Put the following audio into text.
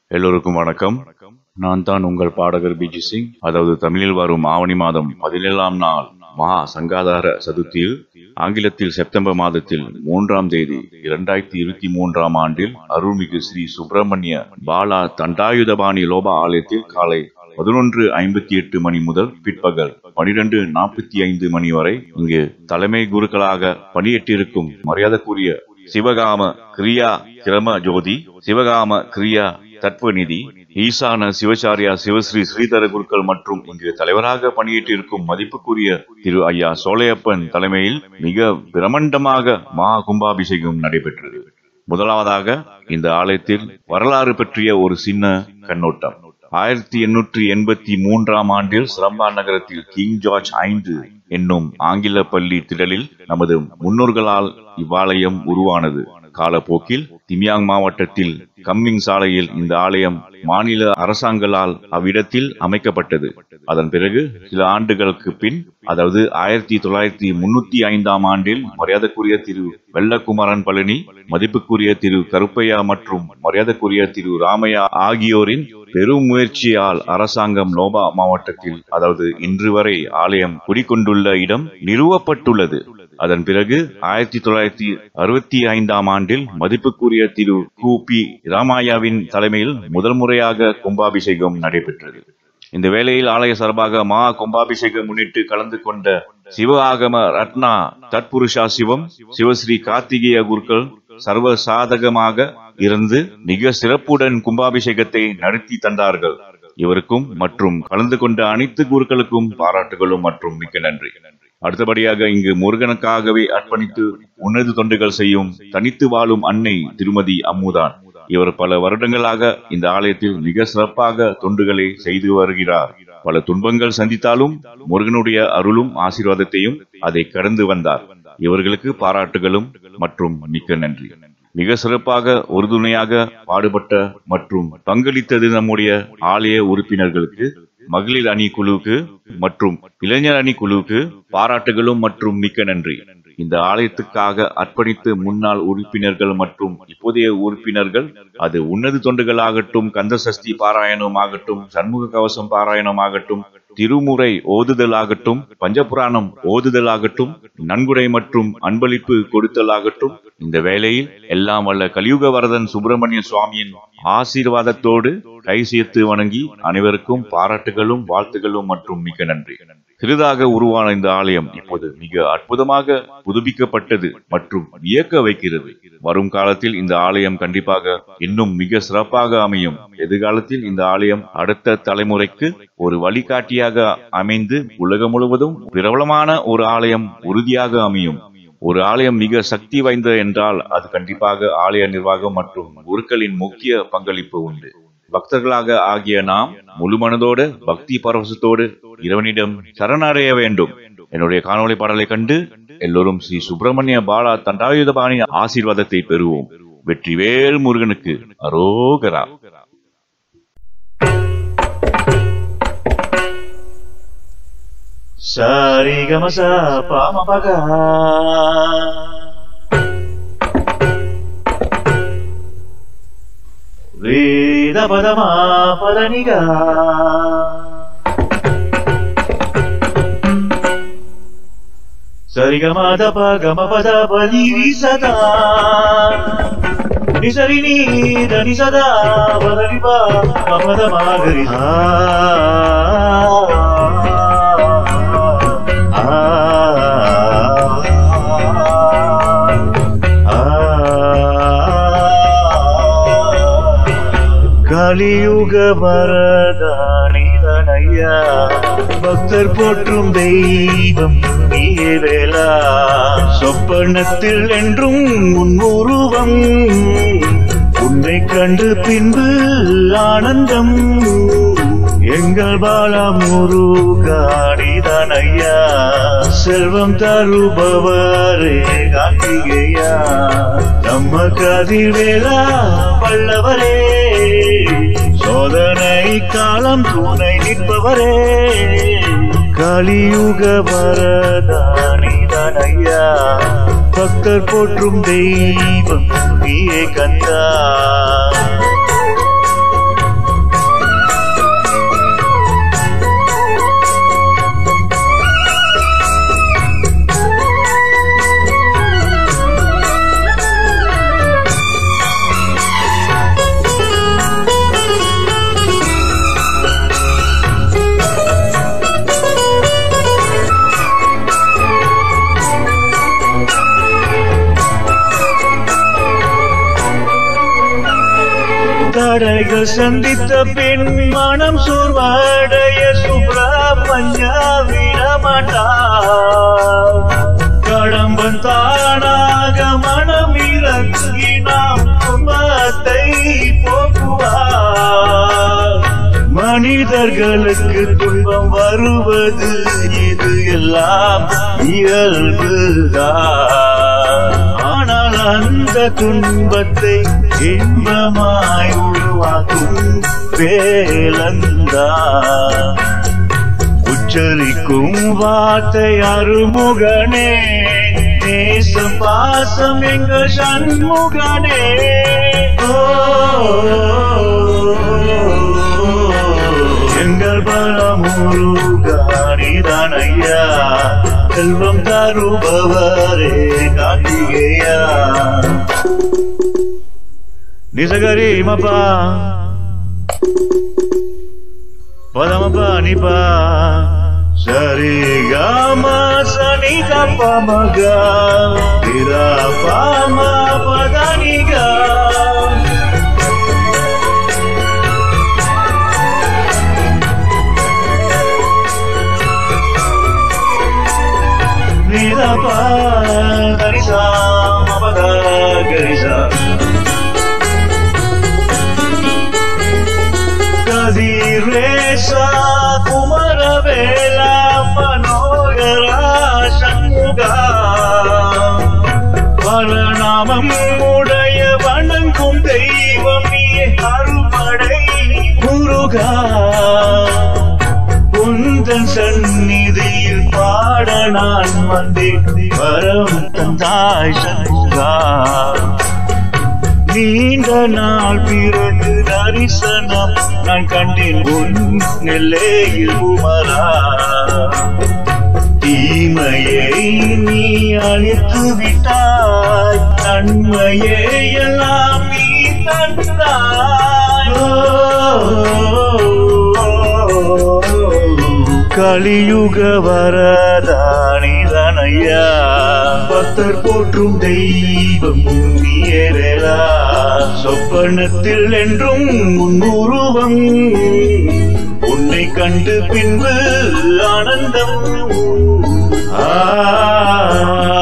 எல்லோருக்கும் வணக்கம் நான் தான் உங்கள் பாடகர் பிஜி சிங் அதாவது தமிழில் வரும் ஆவணி மாதம் பதினேழாம் நாள் மகா சங்காதார சதுர்த்தியில் ஆங்கிலத்தில் செப்டம்பர் மாதத்தில் மூன்றாம் தேதி இரண்டாயிரத்தி இருபத்தி மூன்றாம் ஆண்டில் அருள்மிகு ஸ்ரீ சுப்பிரமணிய பாலா தண்டாயுதபாணி லோபா ஆலயத்தில் காலை பதினொன்று ஐம்பத்தி எட்டு மணி முதல் பிற்பகல் பனிரெண்டு நாற்பத்தி ஐந்து மணி வரை இங்கு தலைமை குருக்களாக பணியேற்றிருக்கும் மரியாதைக்குரிய சிவகாம கிரியா கிரம ஜோதி சிவகாம கிரியா தத்வநிதி ஈசான சிவச்சாரியா சிவஸ்ரீ ஸ்ரீதர குருக்கள் மற்றும் இங்கு தலைவராக பணியேற்றிருக்கும் மதிப்புக்குரிய திரு ஐயா சோலையப்பன் தலைமையில் மிக பிரமண்டமாக மகா கும்பாபிஷேகம் நடைபெற்றது முதலாவதாக இந்த ஆலயத்தில் வரலாறு பற்றிய ஒரு சின்ன கண்ணோட்டம் ஆயிரத்தி எண்ணூற்றி எண்பத்தி மூன்றாம் ஆண்டில் சிரம்பா நகரத்தில் கிங் ஜார்ஜ் ஐந்து என்னும் ஆங்கில பள்ளி திடலில் நமது முன்னோர்களால் இவ்வாலயம் உருவானது காலப்போக்கில் திமியாங் மாவட்டத்தில் கம்மிங் சாலையில் இந்த ஆலயம் மாநில அரசாங்களால் அவ்விடத்தில் அமைக்கப்பட்டது அதன் பிறகு சில ஆண்டுகளுக்கு பின் அதாவது ஆயிரத்தி தொள்ளாயிரத்தி முன்னூத்தி ஐந்தாம் ஆண்டில் மரியாதைக்குரிய திரு வெள்ளக்குமரன் பழனி மதிப்புக்குரிய திரு கருப்பையா மற்றும் மரியாதைக்குரிய திரு ராமையா ஆகியோரின் பெரும் முயற்சியால் அரசாங்கம் லோபா மாவட்டத்தில் அதாவது இன்று வரை ஆலயம் குடிக்கொண்டுள்ள இடம் நிறுவப்பட்டுள்ளது அதன் பிறகு ஆயிரத்தி தொள்ளாயிரத்தி அறுபத்தி ஐந்தாம் ஆண்டில் மதிப்புக்குரிய திரு கு பி ராமாயாவின் தலைமையில் முதல் முறையாக கும்பாபிஷேகம் நடைபெற்றது இந்த வேளையில் ஆலய சார்பாக மா கும்பாபிஷேகம் முன்னிட்டு கலந்து கொண்ட சிவ ஆகம ரத்னா தத்புருஷா சிவம் சிவஸ்ரீ கார்த்திகேய குருக்கள் சர்வ சாதகமாக இருந்து மிக சிறப்புடன் கும்பாபிஷேகத்தை நடத்தி தந்தார்கள் இவருக்கும் மற்றும் கலந்து கொண்ட அனைத்து குருக்களுக்கும் பாராட்டுகளும் மற்றும் மிக்க நன்றி அடுத்தபடியாக இங்கு முருகனுக்காகவே அர்ப்பணித்து உன்னது தொண்டுகள் செய்யும் தனித்து வாழும் அன்னை திருமதி அம்முதான் இவர் பல வருடங்களாக இந்த ஆலயத்தில் மிக சிறப்பாக தொண்டுகளை செய்து வருகிறார் பல துன்பங்கள் சந்தித்தாலும் முருகனுடைய அருளும் ஆசீர்வாதத்தையும் அதை கடந்து வந்தார் இவர்களுக்கு பாராட்டுகளும் மற்றும் மிக்க நன்றி மிக சிறப்பாக உறுதுணையாக பாடுபட்ட மற்றும் பங்களித்தது நம்முடைய ஆலய உறுப்பினர்களுக்கு மகளிர் அணி குழுவுக்கு மற்றும் இளைஞர் அணி குழுவுக்கு பாராட்டுகளும் மற்றும் மிக்க நன்றி இந்த ஆலயத்துக்காக அர்ப்பணித்து முன்னாள் உறுப்பினர்கள் மற்றும் இப்போதைய உறுப்பினர்கள் அது உன்னது தொண்டுகளாகட்டும் கந்த சஷ்டி பாராயணம் ஆகட்டும் சண்முக கவசம் பாராயணம் ஆகட்டும் திருமுறை ஓதுதல் ஆகட்டும் பஞ்சபுராணம் ஓதுதல் ஆகட்டும் நன்கொடை மற்றும் அன்பளிப்பு கொடுத்தல் ஆகட்டும் இந்த வேளையில் எல்லாம் வல்ல கலியுக வரதன் சுப்பிரமணிய சுவாமியின் ஆசீர்வாதத்தோடு கை சேர்த்து வணங்கி அனைவருக்கும் பாராட்டுகளும் வாழ்த்துகளும் மற்றும் மிக நன்றி சிறிதாக உருவான இந்த ஆலயம் இப்போது மிக அற்புதமாக புதுப்பிக்கப்பட்டது மற்றும் வியக்க வைக்கிறது வரும் காலத்தில் இந்த ஆலயம் கண்டிப்பாக இன்னும் மிக சிறப்பாக அமையும் எதிர்காலத்தில் இந்த ஆலயம் அடுத்த தலைமுறைக்கு ஒரு வழிகாட்டியாக அமைந்து உலகம் முழுவதும் பிரபலமான ஒரு ஆலயம் உறுதியாக அமையும் ஒரு ஆலயம் மிக சக்தி வாய்ந்த என்றால் அது கண்டிப்பாக ஆலய நிர்வாகம் மற்றும் குருக்களின் முக்கிய பங்களிப்பு உண்டு பக்தர்களாக ஆகிய நாம் முழு மனதோடு பக்தி பரவசத்தோடு இறைவனிடம் சரணடைய வேண்டும் என்னுடைய காணொளி பாடலை கண்டு எல்லோரும் ஸ்ரீ சுப்பிரமணிய பாலா தண்டாயுதபாணி ஆசீர்வாதத்தை பெறுவோம் வெற்றிவேல் முருகனுக்கு அரோகரா சாரி கமசா பாம பகா வேத பதமா பதனிகா சரி கம தப கம பத பதி சதா நிசரி நீ தனி சதா பதனி பா மமத மாகரி ஆ கலியுக வரதானிதனையா பக்தர் போற்றும் தெய்வம் நீயே வேளா சொப்பனத்தில் என்றும் உன் உருவம் உன்னை கண்டு பின்பு ஆனந்தம் எங்கள் பாலா முருகாடிதனையா செல்வம் தருபவரே கார்த்திகேயா நம்ம கதிர்வேலா வல்லவரே சோதனை காலம் துணை நிற்பவரே கலியுக வரதானிதனையா பக்தர் போற்றும் தெய்வம் நீயே கந்தா தடைகள் சந்தித்த பின் மனம் சோர்வடைய சுப்பிரமணிய விடமாட்டார் கடம்பன் தானாக மனம் இறங்கி நாம் கும்பத்தை போக்குவார் மனிதர்களுக்கு துன்பம் வருவது இது எல்லாம் இயல்புதான் ஆனால் அந்த துன்பத்தை இன்பமாய் உருவாக்கும் வேலந்தான் உச்சரிக்கும் வார்த்தை அருமுகனே நேசம் பாசம் எங்கள் சண்முகனே ஓ, எங்கள் பலமுருகானிதான் ஐயா செல்வம் தருபவரே கார்த்திகேயா நிசகரி மப்பா பதமப்பா நிப்பா சரி காம சனி தப்ப மக இதா பாம பதனிகா நிதப்பா கரிசா மபத கரிசா கதிரேசா குமரவேல மனோகரா சண்முகா பலநாமம் உடைய வணங்கும் தெய்வம் நீ அருமடை முருகா உந்தன் சந்நிதியில் பாட நான் வந்தேன் வரம் தந்தாய் சண்முகா நீண்ட நாள் பிறகு தரிசனம் நான் கண்டேன் உன் நெல்லையில் உமரா தீமையை நீ அழித்து விட்டாய் நன்மையை எல்லாம் நீ தந்தாய் ஓ, கலியுக வரதானிதனையா பக்தர் போற்றும் தெய்வம் நீரேரா சொப்பனத்தில் என்றும் முன்னுருவம் உன்னை கண்டு பின்பு ஆனந்தம் ஆ